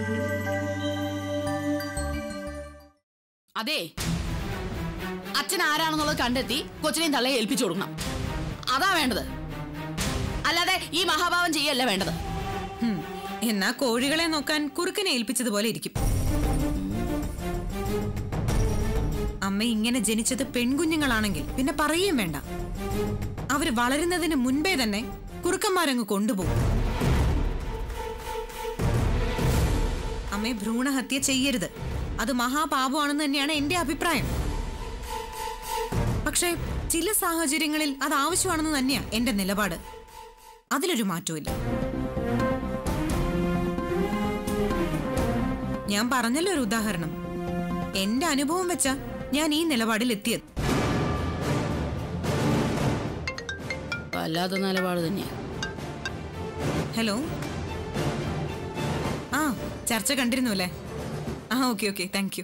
അതെ അച്ഛൻ ആരാണെന്നുള്ളത് കണ്ടെത്തി കൊച്ചിനെയും തള്ളയെ ഏൽപ്പിച്ചു കൊടുക്കണം അതാ വേണ്ടത് അല്ലാതെ ഈ മഹാഭാവം ചെയ്യല്ല വേണ്ടത് ഹും, എന്നാ കോഴികളെ നോക്കാൻ കുറുക്കനെ ഏൽപ്പിച്ചതുപോലെ ഇരിക്കും അമ്മ ഇങ്ങനെ ജനിച്ചത് പെൺകുഞ്ഞുങ്ങളാണെങ്കിൽ പിന്നെ പറയുകയും വേണ്ട അവര് വളരുന്നതിന് മുൻപേ തന്നെ കുറുക്കന്മാരങ്ങ് കൊണ്ടുപോകും അമ്മയെ ഭ്രൂണഹത്യ ചെയ്യരുത് അത് മഹാപാപമാണെന്ന് തന്നെയാണ് എന്റെ അഭിപ്രായം പക്ഷേ ചില സാഹചര്യങ്ങളിൽ അത് ആവശ്യമാണെന്ന് തന്നെയാ എന്റെ നിലപാട് അതിലൊരു മാറ്റവും ഞാൻ പറഞ്ഞല്ലോ ഒരു ഉദാഹരണം എന്റെ അനുഭവം വെച്ചാ ഞാൻ ഈ നിലപാടിൽ എത്തിയത് വല്ലാത്ത നിലപാട് തന്നെയാ ഹലോ ആ ചർച്ച കണ്ടിരുന്നു അല്ലേ ആ ഓക്കെ ഓക്കെ താങ്ക് യു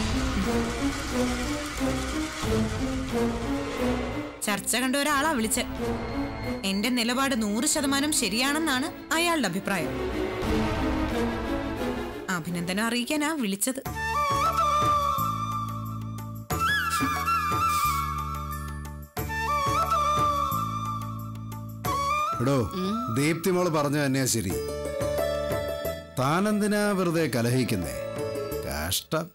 ചർച്ച കണ്ട ഒരാളാ വിളിച്ച എന്റെ നിലപാട് നൂറ് ശതമാനം ശരിയാണെന്നാണ് അയാളുടെ അഭിപ്രായം അഭിനന്ദനം അറിയിക്കാനാ വിളിച്ചത് എടോ ദീപ്തിമോള് പറഞ്ഞു തന്നെയാ ശരി താനെന്തിനാ വെറുതെ കലഹിക്കുന്നേ കഷ്ടം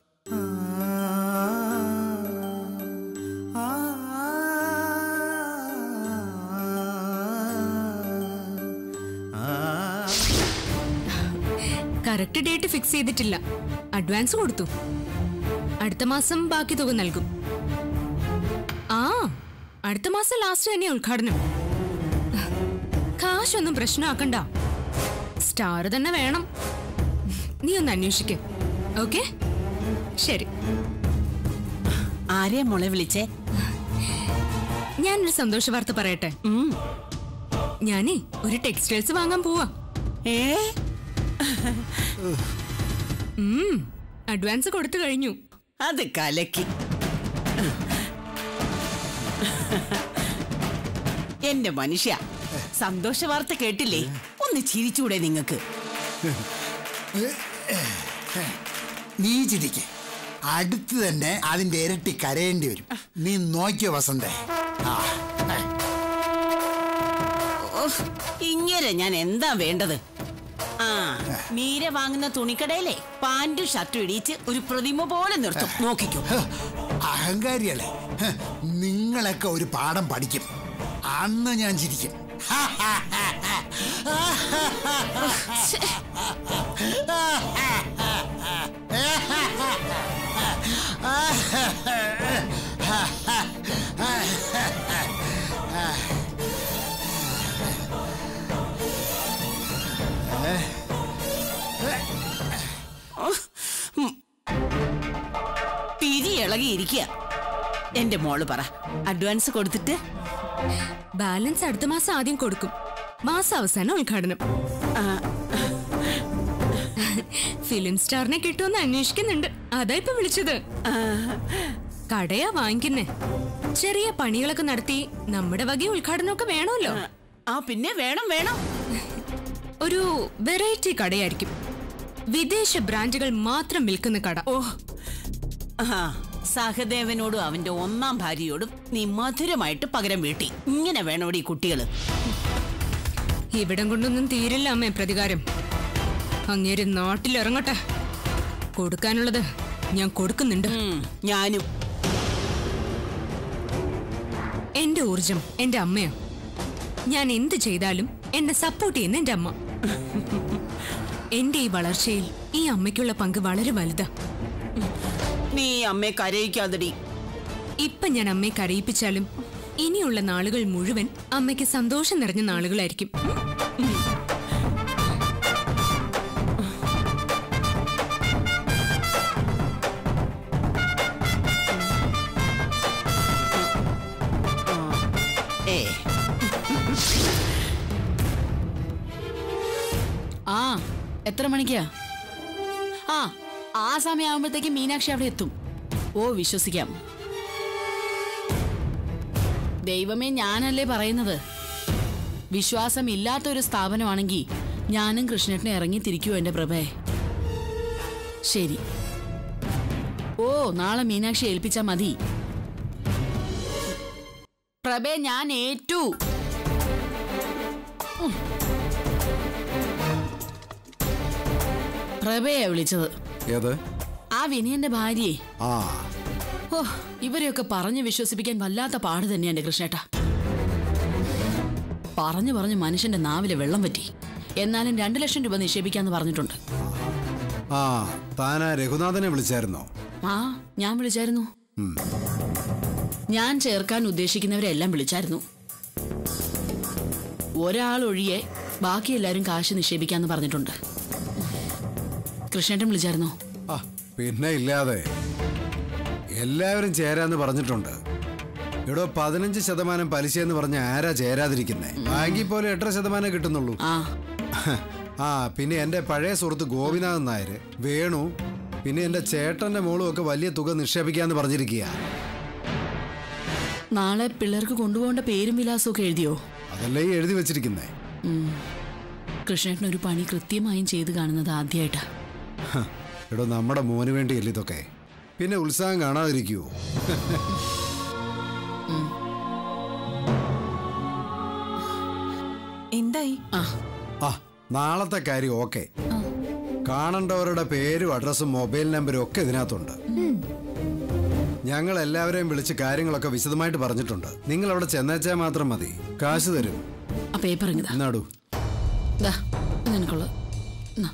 കറക്റ്റ് ഡേറ്റ് ഫിക്സ് ചെയ്തിട്ടില്ല അഡ്വാൻസ് കൊടുത്തു അടുത്ത മാസം ബാക്കി തുക നൽകും ആ അടുത്ത മാസം ലാസ്റ്റ് തന്നെ ഉദ്ഘാടനം കാശൊന്നും പ്രശ്നമാക്കണ്ട സ്റ്റാർ തന്നെ വേണം നീ ഒന്ന് അന്വേഷിക്ക ഓക്കെ ശരി ആരെയാ മോളെ വിളിച്ചേ ഞാനൊരു സന്തോഷ വാർത്ത പറയട്ടെ ഉം. ഞാനേ ഒരു ടെക്സ്റ്റൈൽസ് വാങ്ങാൻ പോവാ ഏ ഉം, അഡ്വാൻസ് കൊടുത്തു കഴിഞ്ഞു അത് കലക്കി എന്റെ മനുഷ്യ സന്തോഷ വാർത്ത കേട്ടില്ലേ ഒന്ന് ചിരിച്ചൂടെ നിങ്ങക്ക് നീ ചിരിക്ക് അടുത്ത് തന്നെ അതിന്റെ ഇരട്ടി കരയേണ്ടി വരും നീ നോക്കിയോ വസന്തേ ആ ഏ. ഓഹ്, ഇങ്ങനെ ഞാൻ എന്താ വേണ്ടത് ആ മീര വാങ്ങുന്ന തുണിക്കടയിലെ പാന്റും ഷർട്ടും ഇടിച്ച് ഒരു പ്രതിമ പോലെ നിർത്തും നോക്കിക്കോ ഹ്, അഹങ്കാരികളെ ഹ്, നിങ്ങളൊക്കെ ഒരു പാഠം പഠിക്കും അന്ന് ഞാൻ ചിരിക്കും പിരി ഇളകിയിരിക്കുക എന്റെ മോള് പറ അഡ്വാൻസ് കൊടുത്തിട്ട് ബാലൻസ് അടുത്ത മാസം ആദ്യം കൊടുക്കും മാസം അവസാനം ഉദ്ഘാടനം ഫിലിം സ്റ്റാറിനെ കിട്ടുമെന്ന് അന്വേഷിക്കുന്നുണ്ട് അതാ ഇപ്പൊ വിളിച്ചത് കടയാ വാങ്ങിക്കുന്നേ ചെറിയ പണികളൊക്കെ നടത്തി നമ്മുടെ വക ഉദ്ഘാടനമൊക്കെ വേണമല്ലോ ആ പിന്നെ വേണം വേണം ഒരു വെറൈറ്റി കടയായിരിക്കും വിദേശ ബ്രാൻഡുകൾ മാത്രം വിൽക്കുന്ന കട ഓ ആ സഹദേവനോടും അവന്റെ ഒന്നാം ഭാര്യയോടും നീ മധുരമായിട്ട് പകരം വീട്ടി ഇങ്ങനെ വേണോടി ഈ കുട്ടികള് ഇവിടം കൊണ്ടൊന്നും തീരില്ല അമ്മേ പ്രതികാരം അങ്ങേര് നാട്ടിലിറങ്ങട്ടെ കൊടുക്കാനുള്ളത് ഞാൻ കൊടുക്കുന്നുണ്ട് ഉം, ഞാനും എന്റെ ഊർജം എന്റെ അമ്മയാ ഞാൻ എന്ത് ചെയ്താലും എന്നെ സപ്പോർട്ട് ചെയ്യുന്ന എന്റെ അമ്മ എന്റെ ഈ വളർച്ചയിൽ ഈ അമ്മയ്ക്കുള്ള പങ്ക് വളരെ വലുതാ നീ അമ്മയെ കരയിക്കാതടി ഇപ്പൊ ഞാൻ അമ്മയെ കരയിപ്പിച്ചാലും ഇനിയുള്ള നാളുകൾ മുഴുവൻ അമ്മയ്ക്ക് സന്തോഷം നിറഞ്ഞ നാളുകളായിരിക്കും ഏ ആ എത്ര മണിക്കാ ആ ആ സമയമാകുമ്പോഴത്തേക്ക് മീനാക്ഷി അവിടെ എത്തും ഓ വിശ്വസിക്കാം ദൈവമേ ഞാനല്ലേ പറയുന്നത് വിശ്വാസമില്ലാത്ത ഒരു സ്ഥാപനമാണെങ്കിൽ ഞാനും കൃഷ്ണേട്ടനെ ഇറങ്ങി തിരിക്കുമോ എന്റെ പ്രഭേ ശരി ഓ നാളെ മീനാക്ഷി ഏൽപ്പിച്ചാ മതി പ്രഭേ ഞാൻ ഏറ്റു ഉം. പ്രഭയെ വിളിച്ചത് ഏത് ആ വിനയന്റെ ഭാര്യയെ ആ ഓ ഇവരെയൊക്കെ പറഞ്ഞു വിശ്വസിപ്പിക്കാൻ വല്ലാത്ത പാട് തന്നെയാണ് കൃഷ്ണേട്ടാ പറഞ്ഞു പറഞ്ഞു മനുഷ്യന്റെ നാവിലെ വെള്ളം പറ്റി എന്നാലും രണ്ടു ലക്ഷം രൂപ നിക്ഷേപിക്കാന്ന് പറഞ്ഞിട്ടുണ്ട് ആ താനാ രഘുനാഥനെ വിളിച്ചായിരുന്നോ ആ ഞാൻ വിളിച്ചായിരുന്നു ഉം. ഞാൻ ചേർക്കാൻ ഉദ്ദേശിക്കുന്നവരെല്ലാം വിളിച്ചായിരുന്നു ഒരാൾ ഒഴിയെ ബാക്കി എല്ലാവരും കാശ് നിക്ഷേപിക്കാന്ന് പറഞ്ഞിട്ടുണ്ട് കൃഷ്ണേട്ടൻ വിളിച്ചായിരുന്നോ ആ പിന്നെ ഇല്ലാതെ എല്ലാവരും ചേരാന്ന് പറഞ്ഞിട്ടുണ്ട് എടോ പതിനഞ്ച് ശതമാനം പലിശ എന്ന് പറഞ്ഞ ആരാ ചേരാതിരിക്കുന്നേ ബാങ്കിൽ പോലെ എട്ടര ശതമാനം കിട്ടുന്നുള്ളൂ ആ ആ പിന്നെ എൻ്റെ പഴയ സുഹൃത്ത് ഗോപിനാഥൻ നായർ വേണു പിന്നെ എൻ്റെ ചേട്ടൻ്റെ മോളും ഒക്കെ വലിയ തുക നിക്ഷേപിക്കാന്ന് പറഞ്ഞിരിക്കുക നാളെ പിള്ളേർക്ക് കൊണ്ടുപോകേണ്ട പേരും വിലാസവും ഒക്കെ എഴുതിയോ അതല്ലേ ഈ എഴുതി വെച്ചിരിക്കുന്നേ ഉം. കൃഷ്ണേട്ടൻ ഒരു പണി കൃത്യമായും ചെയ്ത് കാണുന്നത് ആദ്യമായിട്ടാ ഹ, എടോ നമ്മുടെ മോന് വേണ്ടിയല്ലേ ഇതൊക്കെ പിന്നെ ഉത്സാഹം കാണാതിരിക്കുവോ എന്തായി ആ ആ നാളത്തെ കാര്യം ഓക്കെ കാണേണ്ടവരുടെ പേരും അഡ്രസ്സും മൊബൈൽ നമ്പരും ഒക്കെ ഇതിനകത്തുണ്ട് ഞങ്ങൾ എല്ലാവരെയും വിളിച്ച് കാര്യങ്ങളൊക്കെ വിശദമായിട്ട് പറഞ്ഞിട്ടുണ്ട് നിങ്ങൾ അവിടെ ചെന്നേച്ചാൽ മാത്രം മതി കാശ് തരും ആ പേപ്പർ ഇങ്ങതാ എന്നാടു ദാ, ഇത് നിനക്കുള്ള എന്നാ.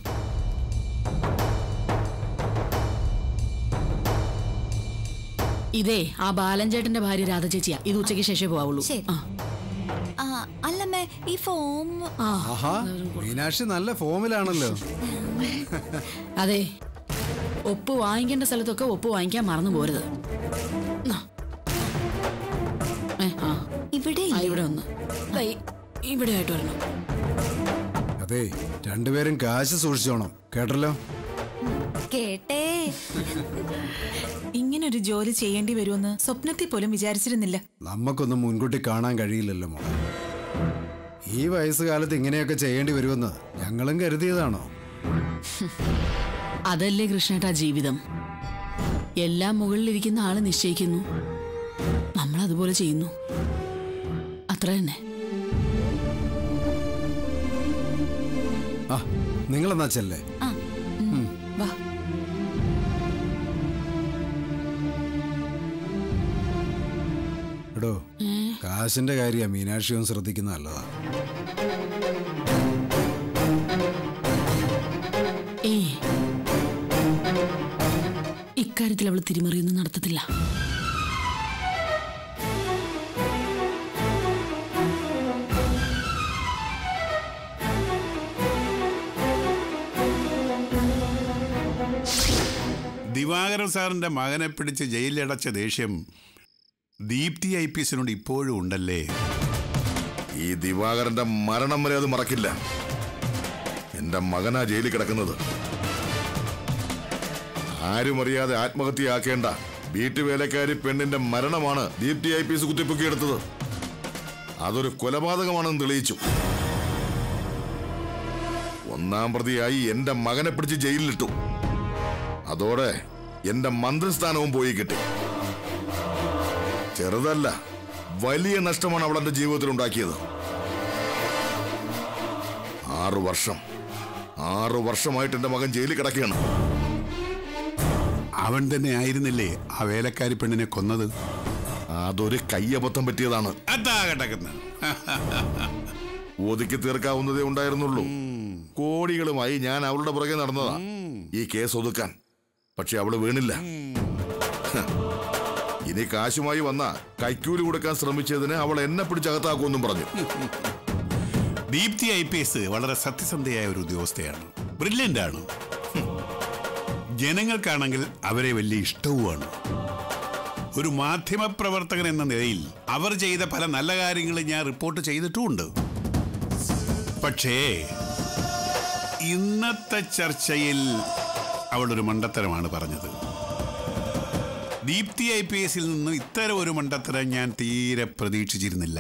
ഇതേ ആ ബാലൻ ചേട്ടന്റെ ഭാര്യ രാധ ചേച്ചിയാ ഇത് ഉച്ചയ്ക്ക് ശേഷമേ പോവാവുള്ളൂ ശരി. ആ ആ, അല്ലമ്മേ ഈ ഫോം ആ ആഹാ മീനാക്ഷി നല്ല ഫോമിലാണല്ലോ അതെ ഒപ്പ് വാങ്ങിക്കേണ്ട സ്ഥലത്തൊക്കെ ഒപ്പ് വാങ്ങിക്കാൻ മറന്നു പോരുത് എന്നാ. ഏ, ആ ഇവിടെ ആ, ഇവിടെ ഒന്ന് ദാ, ഈ- ഇവിടെ ആയിട്ട് വരണം അതെ രണ്ടുപേരും കാശ് സൂക്ഷിച്ചോണം കേട്ടല്ലോ കേട്ടേ ഇങ്ങനൊരു ജോലി ചെയ്യേണ്ടി വരുമെന്ന് സ്വപ്നത്തിൽ പോലും വിചാരിച്ചിരുന്നില്ല നമുക്കൊന്നും മുൻകൂട്ടി കാണാൻ കഴിയില്ലല്ലോ മോളെ ഈ വയസ്സുകാലത്ത് ഇങ്ങനെയൊക്കെ ചെയ്യേണ്ടി വരുമെന്ന് ഞങ്ങളും കരുതിയതാണോ അതല്ലേ കൃഷ്ണേട്ടാ ജീവിതം എല്ലാം മുകളിലിരിക്കുന്ന ആള് നിശ്ചയിക്കുന്നു നമ്മൾ അതുപോലെ ചെയ്യുന്നു അത്ര തന്നെ ആ നിങ്ങളെന്നാ ചെല്ലേ വാ എടോ കാശിന്റെ കാര്യം മീനാക്ഷിയും ശ്രദ്ധിക്കുന്ന നല്ലതാ ഏ ഇക്കാര്യത്തിൽ അവൾ തിരിമറിയൊന്നും നടത്തത്തില്ല ദിവാകരൻ സാറിന്റെ മകനെ പിടിച്ച് ജയിലിലടച്ച ദേഷ്യം ദീപ്തി ഐ പി എസിനോട് ഇപ്പോഴും ഉണ്ടല്ലേ ഈ ദിവാകരന്റെ മരണം വരെ അത് മറക്കില്ല എന്റെ മകനാ ജയിലിൽ കിടക്കുന്നത് ആരും അറിയാതെ ആത്മഹത്യയാക്കേണ്ട വീട്ടുവേലക്കാരി പെണ്ണിന്റെ മരണമാണ് ദീപ്തി ഐ പി എസ് കുത്തിപ്പൊക്കിയെടുത്തത് അതൊരു കൊലപാതകമാണെന്ന് തെളിയിച്ചു ഒന്നാം പ്രതിയായി എന്റെ മകനെ പിടിച്ച് ജയിലിലിട്ടു അതോടെ എന്റെ മന്ത്രിസ്ഥാനവും പോയി കിട്ടി ചെറുതല്ല വലിയ നഷ്ടമാണ് അവൾ എന്റെ ജീവിതത്തിൽ ഉണ്ടാക്കിയത് ആറു വർഷം ആറു വർഷമായിട്ട് എന്റെ മകൻ ജയിലിൽ കിടക്കുകയാണ് അവൻ തന്നെ ആയിരുന്നില്ലേ ആ വേലക്കാരി പെണ്ണിനെ കൊന്നത് അതൊരു കയ്യബദ്ധം പറ്റിയതാണ് അതാ കിടക്കുന്ന ഒതുക്കി തീർക്കാവുന്നതേ ഉണ്ടായിരുന്നുള്ളൂ കോടികളുമായി ഞാൻ അവളുടെ പുറകെ നടന്നതാ ഈ കേസ് ഒതുക്കാൻ പക്ഷെ അവള് വീണില്ല ഹ. ഇനി കാശുമായി വന്ന കൈക്കൂലി കൊടുക്കാൻ ശ്രമിച്ചതിന് അവൾ എന്നെ പിടിച്ചകത്താക്കുമെന്നും പറഞ്ഞു ദീപ്തി ഐ പി എസ് വളരെ സത്യസന്ധയായ ഒരു ഉദ്യോഗസ്ഥയാണ് ബ്രില്യൻ്റ് ആണ് ഹും. ജനങ്ങൾക്കാണെങ്കിൽ അവരെ വലിയ ഇഷ്ടവുമാണ് ഒരു മാധ്യമപ്രവർത്തകൻ എന്ന നിലയിൽ അവർ ചെയ്ത പല നല്ല കാര്യങ്ങളും ഞാൻ റിപ്പോർട്ട് ചെയ്തിട്ടുമുണ്ട് പക്ഷേ ഇന്നത്തെ ചർച്ചയിൽ അവളൊരു മണ്ടത്തരമാണ് പറഞ്ഞത് ദീപ്തി ഐ പി എസിൽ നിന്നും ഇത്തരം ഒരു മണ്ടത്തരം ഞാൻ തീരെ പ്രതീക്ഷിച്ചിരുന്നില്ല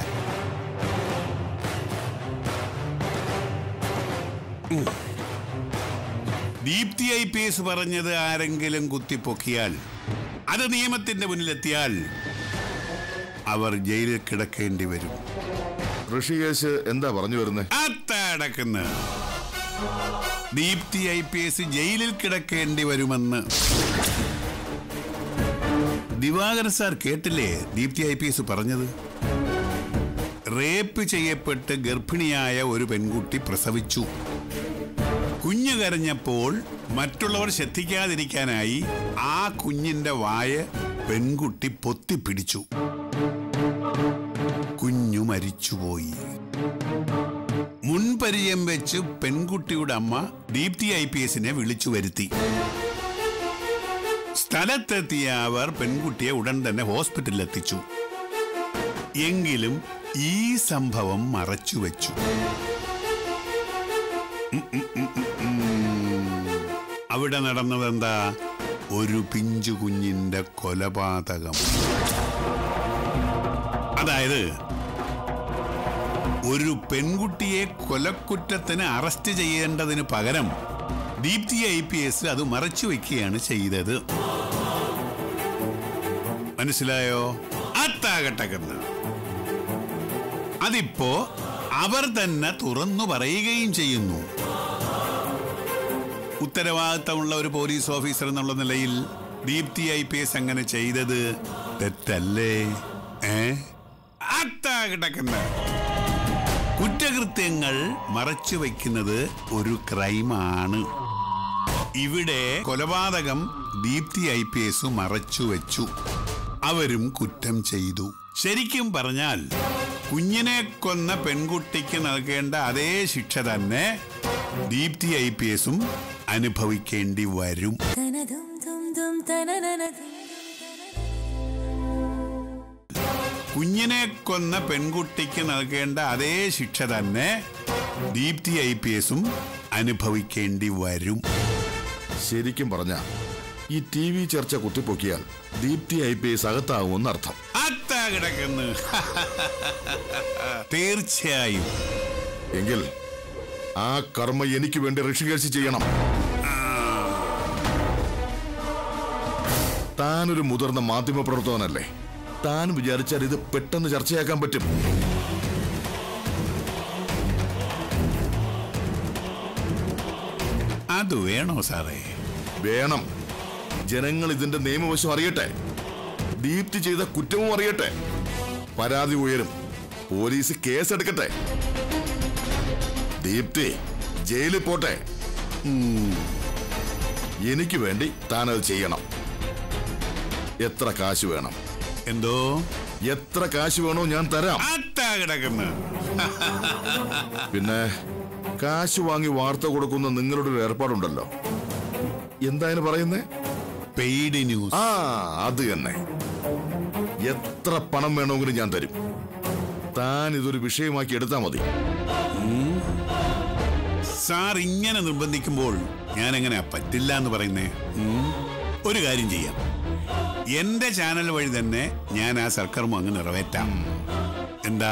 ദീപ്തി ഐ പി എസ് പറഞ്ഞത് ആരെങ്കിലും കുത്തിപ്പൊക്കിയാൽ അത് നിയമത്തിന്റെ മുന്നിലെത്തിയാൽ അവർ ജയിലിൽ കിടക്കേണ്ടി വരും ഋഷികേശ് എന്താ പറഞ്ഞു വരുന്നത് അത്തടക്കുന്ന ദീപ്തി ഐ പി എസ് ജയിലിൽ കിടക്കേണ്ടി വരുമെന്ന് ദിവാകരൻ സാർ കേട്ടില്ലേ ദീപ്തി ഐ പി എസ് പറഞ്ഞത് റേപ്പ് ചെയ്യപ്പെട്ട് ഗർഭിണിയായ ഒരു പെൺകുട്ടി പ്രസവിച്ചു കുഞ്ഞ് കരഞ്ഞപ്പോൾ മറ്റുള്ളവർ ശ്രദ്ധിക്കാതിരിക്കാനായി ആ കുഞ്ഞിന്റെ വായ പെൺകുട്ടി പൊത്തിപ്പിടിച്ചു കുഞ്ഞു മരിച്ചുപോയി മുൻപരിചയം വെച്ച് പെൺകുട്ടിയുടെ അമ്മ ദീപ്തി ഐ പി എസിനെ വിളിച്ചു വരുത്തി സ്ഥലത്തെത്തിയ അവർ പെൺകുട്ടിയെ ഉടൻ തന്നെ ഹോസ്പിറ്റലിൽ എത്തിച്ചു എങ്കിലും ഈ സംഭവം മറച്ചുവെച്ചു ഉം, ഉം, ഉം, ഉം, ഉം. അവിടെ നടന്നതെന്താ ഒരു പിഞ്ചു കുഞ്ഞിന്റെ കൊലപാതകം അതായത് ഒരു പെൺകുട്ടിയെ കൊലക്കുറ്റത്തിന് അറസ്റ്റ് ചെയ്യേണ്ടതിന് പകരം ദീപ്തി ഐ പി എസ് അത് മറച്ചു വെക്കുകയാണ് ചെയ്തത് മനസ്സിലായോ അത്താകട്ടക്കെന്ന് അതിപ്പോ അവർ തന്നെ തുറന്നു പറയുകയും ചെയ്യുന്നു ഉത്തരവാദിത്തമുള്ള ഒരു പോലീസ് ഓഫീസർ എന്നുള്ള നിലയിൽ ദീപ്തി ഐ പി എസ് അങ്ങനെ ചെയ്തത് തെറ്റല്ലേ ഏ അത്താകട്ടക്കെന്ന് കുറ്റകൃത്യങ്ങൾ മറച്ചു വയ്ക്കുന്നത് ഒരു ക്രൈമാണ് ഇവിടെ കൊലപാതകം ദീപ്തി ഐ പി എസ് മറച്ചു വെച്ചു അവരും കുറ്റം ചെയ്തു ശരിക്കും പറഞ്ഞാൽ കുഞ്ഞിനെ കൊന്ന പെൺകുട്ടിക്ക് നൽകേണ്ട അതേ ശിക്ഷ തന്നെ ദീപ്തി ഐ പി എസും അനുഭവിക്കേണ്ടി വരും കുഞ്ഞിനെ കൊന്ന പെൺകുട്ടിക്ക് നൽകേണ്ട അതേ ശിക്ഷ തന്നെ ദീപ്തി ഐ പി എസും അനുഭവിക്കേണ്ടി വരും ശരിക്കും പറഞ്ഞ ഈ ടി വി ചർച്ച കുത്തിപ്പൊക്കിയാൽ ദീപ്തി ഐ പി എസ് അകത്താകുമെന്ന് അർത്ഥം അത്താ കിടക്കുന്നു തീർച്ചയായും എങ്കിൽ ആ കർമ്മ എനിക്ക് വേണ്ടി ഋഷികേശ് ചെയ്യണം താനൊരു മുതിർന്ന മാധ്യമ പ്രവർത്തകനല്ലേ താൻ വിചാരിച്ചാൽ ഇത് പെട്ടെന്ന് ചർച്ചയാക്കാൻ പറ്റും അത് വേണോ സാറേ വേണം ജനങ്ങൾ ഇതിന്റെ നിയമവശം അറിയട്ടെ ദീപ്തി ചെയ്ത കുറ്റവും അറിയട്ടെ പരാതി ഉയരും പോലീസ് കേസെടുക്കട്ടെ ദീപ്തി ജയിലിൽ പോട്ടെ ഉം. എനിക്ക് വേണ്ടി താനത് ചെയ്യണം എത്ര കാശ് വേണം എന്തോ എത്ര കാശ് വേണോ ഞാൻ തരാം അത്താ കിടക്കുന്നു പിന്നെ കാശ് വാങ്ങി വാർത്ത കൊടുക്കുന്ന നിങ്ങളുടെ ഒരു ഏർപ്പാടുണ്ടല്ലോ എന്തായാലും പറയുന്നേ പെയ്ഡ് ന്യൂസ് ആ അത് തന്നെ എത്ര പണം വേണമെങ്കിലും ഞാൻ തരും താൻ ഇതൊരു വിഷയമാക്കി എടുത്താൽ മതി സാർ ഇങ്ങനെ നിർബന്ധിക്കുമ്പോൾ ഞാൻ എങ്ങനെ പറ്റില്ല എന്ന് പറയുന്നേ ഉം? ഒരു കാര്യം ചെയ്യാം എന്റെ ചാനൽ വഴി തന്നെ ഞാൻ ആ സർക്കാരും അങ്ങ് നിറവേറ്റാം എന്താ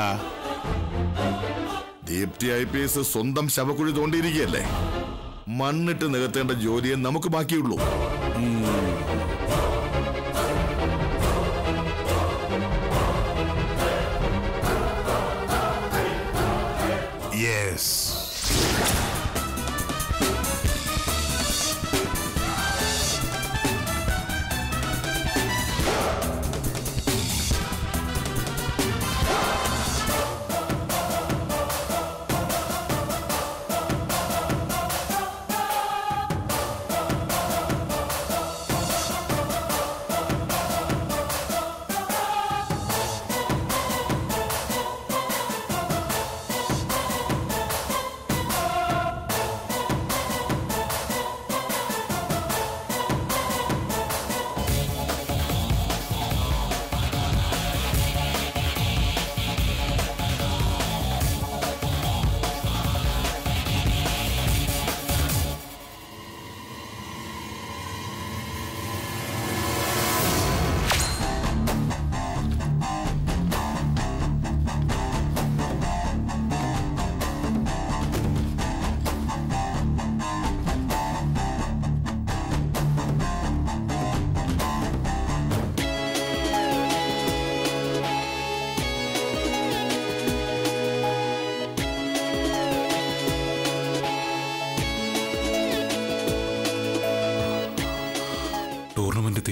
ദീപ്തി ഐ പി എസ് സ്വന്തം ശവക്കുഴി തോണ്ടിയിരിക്കുകയല്ലേ മണ്ണിട്ട് നികത്തേണ്ട ജോലിയെ നമുക്ക് ബാക്കിയുള്ളൂ യെസ്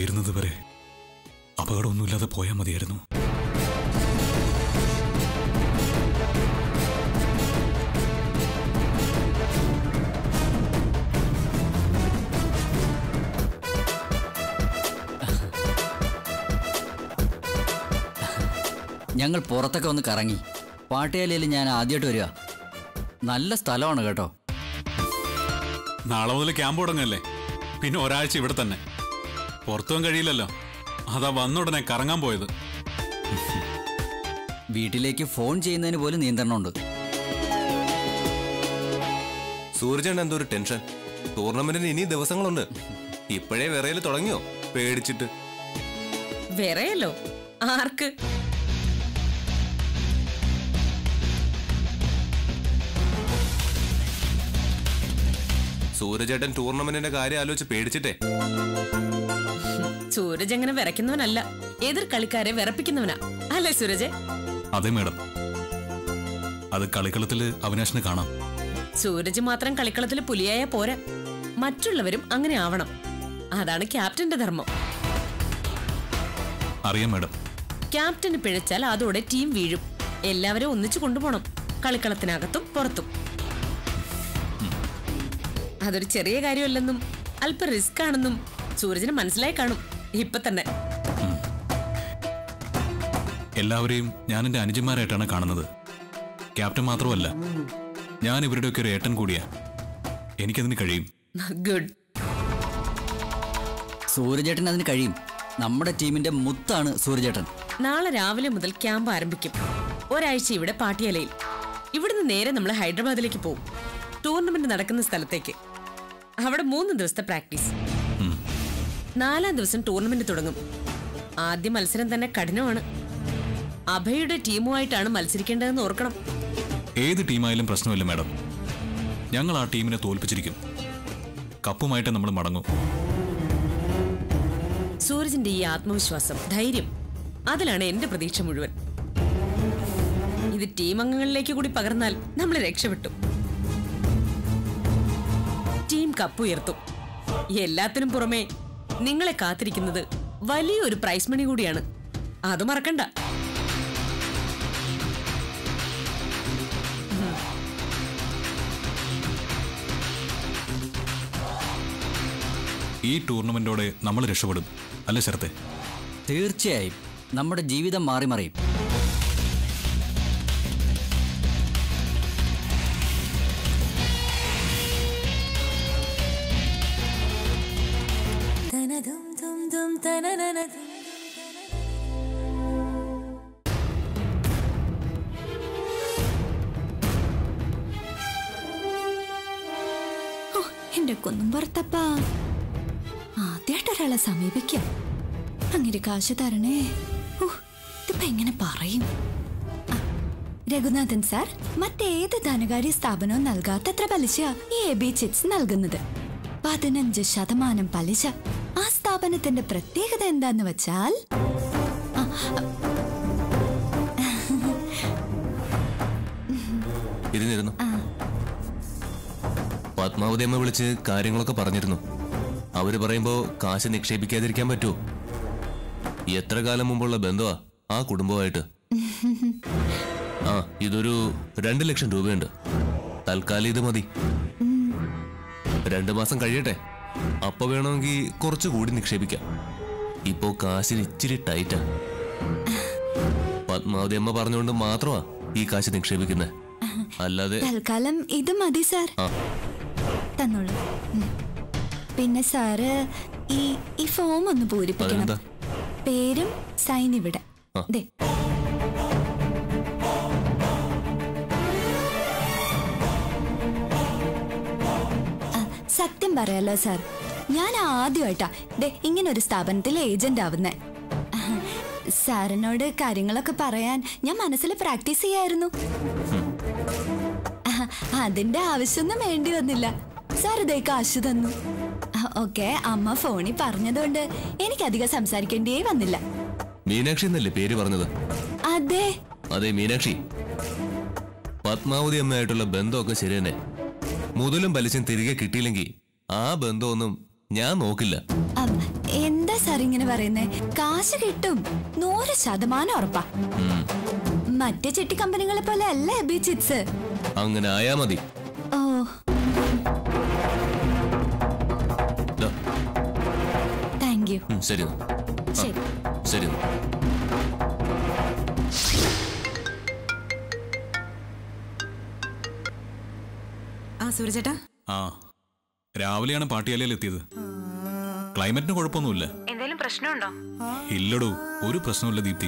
തീരുന്നത് വരെ അപകടമൊന്നുമില്ലാതെ പോയാൽ മതിയായിരുന്നു ഞങ്ങൾ പുറത്തൊക്കെ ഒന്ന് കറങ്ങി പാട്ടിയാലയിൽ ഞാൻ ആദ്യമായിട്ട് വരിക നല്ല സ്ഥലമാണ് കേട്ടോ നാളെ മുതൽ ക്യാമ്പ് തുടങ്ങല്ലേ പിന്നെ ഒരാഴ്ച ഇവിടെ തന്നെ പുറത്തുപോകാൻ കഴിയില്ലല്ലോ അതാ വന്ന ഉടനെ കറങ്ങാൻ പോയത് വീട്ടിലേക്ക് ഫോൺ ചെയ്യുന്നതിന് പോലും നിയന്ത്രണമുണ്ട് സൂരജൻ എന്തോ ഒരു ടെൻഷൻ ടൂർണമെന്റിന് ഇനി ദിവസങ്ങളുണ്ട് ഇപ്പോഴേ വിറയൽ തുടങ്ങിയോ പേടിച്ചിട്ട് വിറയല്ലോ ആർക്ക് സൂരജേട്ടൻ ടൂർണമെന്റിന്റെ കാര്യം ആലോചിച്ച് പേടിച്ചിട്ടേ സൂരജ് അങ്ങനെ വിറയ്ക്കുന്നവനല്ല എതിർ കളിക്കാരെ വിറപ്പിക്കുന്നവനാ അല്ലേ സൂരജ് അതെ മാഡം അത് കളിക്കളത്തിൽ അവിനാശിനെ കാണാം സൂരജ് മാത്രം കളിക്കളത്തിൽ പുലിയായ പോരാ മറ്റുള്ളവരും അങ്ങനെ ആവണം അതാണ് ക്യാപ്റ്റന്റെ ധർമ്മം അറിയാം മാഡം ക്യാപ്റ്റന് പിഴച്ചാൽ അതോടെ ടീം വീഴും എല്ലാവരും ഒന്നിച്ചു കൊണ്ടുപോകണം കളിക്കളത്തിനകത്തും പുറത്തും അതൊരു ചെറിയ കാര്യമല്ലെന്നും അല്പം റിസ്ക് ആണെന്നും സൂരജിന് മനസ്സിലായി കാണും ഇപ്പൊ തന്നെ എല്ലാവരെയും ഞാൻ എൻ്റെ അനുജന്മാരായിട്ടാണ് കാണുന്നത് ക്യാപ്റ്റൻ മാത്രമല്ല ഞാൻ ഇവരുടെയൊക്കെ ഒരു ഏട്ടൻ കൂടിയാ എനിക്കതിന് കഴിയും ഗുഡ് സൂര്യചേട്ടൻ അതിന് കഴിയും നമ്മുടെ ടീമിന്റെ മുത്താണ് സൂര്യചേട്ടൻ നാളെ രാവിലെ മുതൽ ക്യാമ്പ് ആരംഭിക്കും ഒരാഴ്ച ഇവിടെ പാട്ടിയാലയിൽ ഇവിടുന്ന് നേരെ നമ്മൾ ഹൈദരാബാദിലേക്ക് പോകും ടൂർണമെന്റ് നടക്കുന്ന സ്ഥലത്തേക്ക് അവിടെ മൂന്ന് ദിവസത്തെ പ്രാക്ടീസ് നാലാം ദിവസം ടൂർണമെന്റ് തുടങ്ങും ആദ്യ മത്സരം തന്നെ കഠിനമാണ് അഭയുടെ ടീമുമായിട്ടാണ് മത്സരിക്കേണ്ടതെന്ന് ഓർക്കണം ഏത് ടീമായാലും പ്രശ്നമില്ല മാഡം ഞങ്ങൾ ആ ടീമിനെ തോൽപ്പിച്ചിരിക്കും കപ്പുമായിട്ട് നമ്മൾ മടങ്ങും സൂരജിന്റെ ഈ ആത്മവിശ്വാസം ധൈര്യം അതിലാണ് എന്റെ പ്രതീക്ഷ മുഴുവൻ ഇത് ടീം അംഗങ്ങളിലേക്ക് കൂടി പകർന്നാൽ നമ്മൾ രക്ഷപ്പെട്ടു ടീം കപ്പ് ഉയർത്തും എല്ലാത്തിനും പുറമെ നിങ്ങളെ കാത്തിരിക്കുന്നത് വലിയൊരു പ്രൈസ് മണി കൂടിയാണ് അത് മറക്കണ്ട ഈ ടൂർണമെന്റോടെ നമ്മൾ രക്ഷപ്പെടും അല്ലേ ശരത്തെ തീർച്ചയായും നമ്മുടെ ജീവിതം മാറി മറിയും എന്റെ കുന്നും പുറത്തപ്പാ ആദ്യമായിട്ട് ഒരാളെ സമീപിക്കാം അങ്ങനെ കാശ് തരണേ ഓ ഇതിപ്പോ എങ്ങനെ പറയും ആ, രഘുനാഥൻ സാർ മറ്റേത് ധനകാര്യ സ്ഥാപനവും നൽകാത്തത്ര പലിശ ഈ എ ബി ചിറ്റ്സ് നൽകുന്നത് പതിനഞ്ച് ശതമാനം പലിശ ആ സ്ഥാപനത്തിന്റെ പ്രത്യേകത എന്താന്ന് വെച്ചാൽ ആ, ഇരുന്നിരുന്നു പത്മാവതി അമ്മ വിളിച്ച് കാര്യങ്ങളൊക്കെ പറഞ്ഞിരുന്നു അവര് പറയുമ്പോ കാശ് നിക്ഷേപിക്കാതിരിക്കാൻ പറ്റുമോ എത്ര കാലം മുമ്പുള്ള ബന്ധമാ ആ കുടുംബമായിട്ട് ആ ഇതൊരു രണ്ട് ലക്ഷം രൂപയുണ്ട് തൽക്കാലം ഇത് മതി രണ്ടു മാസം കഴിയട്ടെ അപ്പൊ വേണമെങ്കിൽ കുറച്ചുകൂടി നിക്ഷേപിക്കാം ഇപ്പോ കാശിന് ഇച്ചിരി ടൈറ്റാ പത്മാവതി അമ്മ പറഞ്ഞുകൊണ്ട് മാത്രമാ ഈ കാശ് നിക്ഷേപിക്കുന്നത് അല്ലാതെ തൽക്കാലം ഇത് മതി സാർ ആ തന്നോളൂ ഉം. പിന്നെ സാറ് ഈ ഈ ഫോം ഒന്ന് പൂരിപ്പിക്കണം അതെന്താ? പേരും സൈൻ ഇവിടെ ആ. ദേ ആ, സത്യം പറയാലോ സാർ ഞാൻ ആദ്യമായിട്ടാ ദേ ഇങ്ങനെ ഒരു സ്ഥാപനത്തിൽ ഏജന്റ് ആവുന്നേ സാറിനോട് കാര്യങ്ങളൊക്കെ പറയാൻ ഞാൻ മനസ്സിൽ പ്രാക്ടീസ് ചെയ്യായിരുന്നു ആ, അതിന്റെ ആവശ്യമൊന്നും വേണ്ടി വന്നില്ല സാർ ഇതേ കാശ് തന്നു ഓക്കെ അമ്മ ഫോണിൽ പറഞ്ഞതുകൊണ്ട് എനിക്കധികം സംസാരിക്കേണ്ടിയേ വന്നില്ല മീനാക്ഷി എന്നല്ലേ പേര് പറഞ്ഞത് അതെ അതെ മീനാക്ഷി പത്മാവതി അമ്മയായിട്ടുള്ള ബന്ധമൊക്കെ ശരി തന്നെ മുതലും പലിശയും തിരികെ കിട്ടിയില്ലെങ്കിൽ ആ ബന്ധമൊന്നും ഞാൻ നോക്കില്ല അം, എന്താ എന്താ സാർ ഇങ്ങനെ പറയുന്നേ കാശ് കിട്ടും നൂറ് ശതമാനം ഉറപ്പാ മറ്റേ ചെട്ടി കമ്പനികളെ പോലെ അല്ല അബി ചിറ്റ്സ് അങ്ങനെ ആയാ മതി ഓ ദാ, താങ്ക് യു ഉം, ശരി എന്നാ. ആ, ശരി ശരി എന്നാ. ആ സൂരജേട്ടാ ആ രാവിലെയാണ് പാട്ടിയാലയിൽ എത്തിയത് ക്ലൈമറ്റിന് കുഴപ്പമൊന്നുമില്ല എന്തെങ്കിലും പ്രശ്നമുണ്ടോ ഇല്ലടോ ഒരു പ്രശ്നമില്ല ദീപ്തി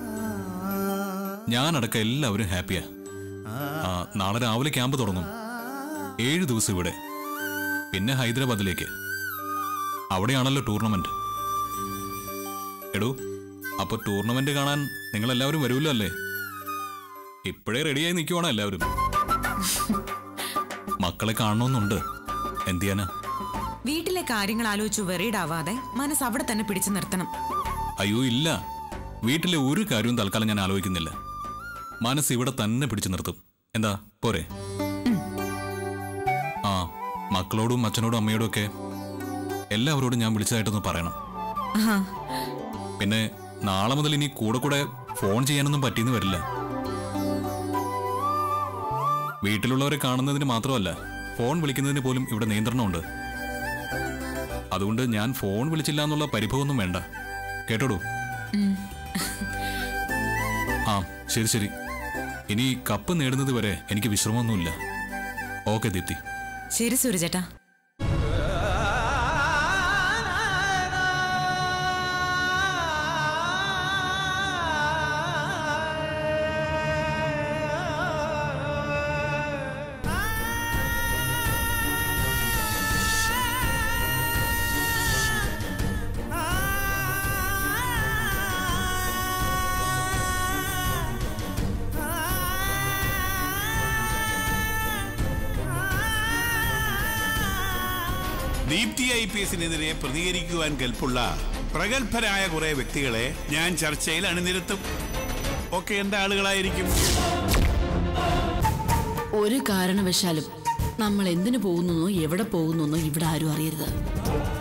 ഞാനടക്കം എല്ലാവരും ഹാപ്പിയാ ആ നാളെ രാവിലെ ക്യാമ്പ് തുടങ്ങും ഏഴ് ദിവസം ഇവിടെ പിന്നെ ഹൈദരാബാദിലേക്ക് അവിടെയാണല്ലോ ടൂർണമെന്റ് എടോ അപ്പൊ ടൂർണമെന്റ് കാണാൻ നിങ്ങൾ എല്ലാവരും വരുമല്ലോ അല്ലേ ഇപ്പോഴേ റെഡിയായി നിൽക്കുവാണോ എല്ലാവരും മക്കളെ കാണണമെന്നുണ്ട് എന്ത് ചെയ്യാനാ വീട്ടിലെ കാര്യങ്ങൾ ആലോചിച്ച് വെറീഡാവാതെ മനസ്സ് അവിടെ തന്നെ പിടിച്ചു നിർത്തണം അയ്യോ ഇല്ല വീട്ടിലെ ഒരു കാര്യവും തൽക്കാലം ഞാൻ ആലോചിക്കുന്നില്ല മനസ്സ് ഇവിടെ തന്നെ പിടിച്ചു നിർത്തും എന്താ പോരെ ആ മക്കളോടും അച്ഛനോടും അമ്മയോടും ഒക്കെ എല്ലാവരോടും ഞാൻ വിളിച്ചതായിട്ടൊന്ന് പറയണം ആഹാ. പിന്നെ നാളെ മുതൽ ഇനി കൂടെ കൂടെ ഫോൺ ചെയ്യാനൊന്നും പറ്റിയെന്ന് വരില്ല വീട്ടിലുള്ളവരെ കാണുന്നതിന് മാത്രമല്ല ഫോൺ വിളിക്കുന്നതിന് പോലും ഇവിടെ നിയന്ത്രണമുണ്ട് അതുകൊണ്ട് ഞാൻ ഫോൺ വിളിച്ചില്ല എന്നുള്ള പരിഭവമൊന്നും വേണ്ട കേട്ടോടൂ ഉം. ആ ശരി ശരി ഇനി കപ്പ് നേടുന്നത് വരെ എനിക്ക് വിശ്രമമൊന്നുമില്ല ഓക്കെ ദീപ്തി ശരി സൂരജേട്ടാ ദീപ്തി ഐ പി എസിനെതിരെ പ്രതികരിക്കുവാൻ കെൽപ്പുള്ള പ്രഗത്ഭരായ കുറെ വ്യക്തികളെ ഞാൻ ചർച്ചയിൽ അണിനിരത്തും ഒക്കെ എന്റെ ആളുകളായിരിക്കും ഒരു കാരണവശാലും നമ്മൾ എന്തിനു പോകുന്നു എവിടെ പോകുന്നു ഇവിടെ ആരും അറിയരുത്